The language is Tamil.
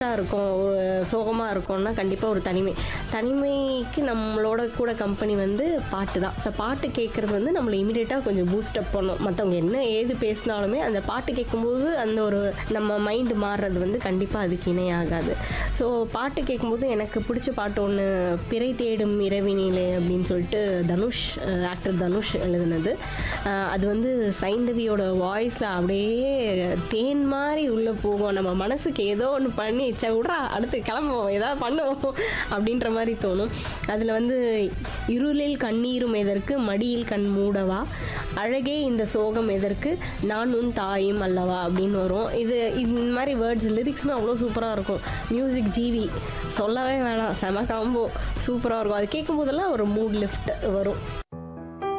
இருக்கும் ஒரு சோகமாக இருக்கோம்னா கண்டிப்பாக ஒரு தனிமை தனிமைக்கு நம்மளோட கூட கம்பெனி வந்து பாட்டு தான் ஸோ பாட்டு கேட்குறது வந்து நம்மளை இமீடியட்டாக கொஞ்சம் பூஸ்டப் பண்ணும் மற்றவங்க என்ன ஏது பேசினாலுமே அந்த பாட்டு கேட்கும்போது அந்த ஒரு நம்ம மைண்டு மாறுறது வந்து கண்டிப்பாக அதுக்கு இணையாகாது ஸோ பாட்டு கேட்கும்போது எனக்கு பிடிச்ச பாட்டு ஒன்று பிறை தேடும் இரவினிலே அப்படின்னு சொல்லிட்டு தனுஷ் ஆக்டர் தனுஷ் எழுதுனது அஹ் அது வந்து சைந்தவியோட வாய்ஸில் அப்படியே தேன் மாதிரி உள்ளே போகும் நம்ம மனசுக்கு ஏதோ ஒன்று பண்ணி சே விட்றா அடுத்து கிளம்புவோம் ஏதாவது பண்ணுவோம் அப்படின்ற மாதிரி தோணும் அதில் வந்து இருளில் கண்ணீரும் எதற்கு மடியில் கண் மூடவா அழகே இந்த சோகம் எதற்கு நான் உன் தாயும் அல்லவா அப்படின்னு வரும் இது இந்த மாதிரி வேர்ட்ஸ் லிரிக்ஸுமே அவ்வளோ சூப்பராக இருக்கும் மியூசிக் ஜிவி சொல்லவே வேணாம் செம காம்போ சூப்பராக இருக்கும் அது கேட்கும் போதெல்லாம் ஒரு மூட் லிஃப்ட் வரும்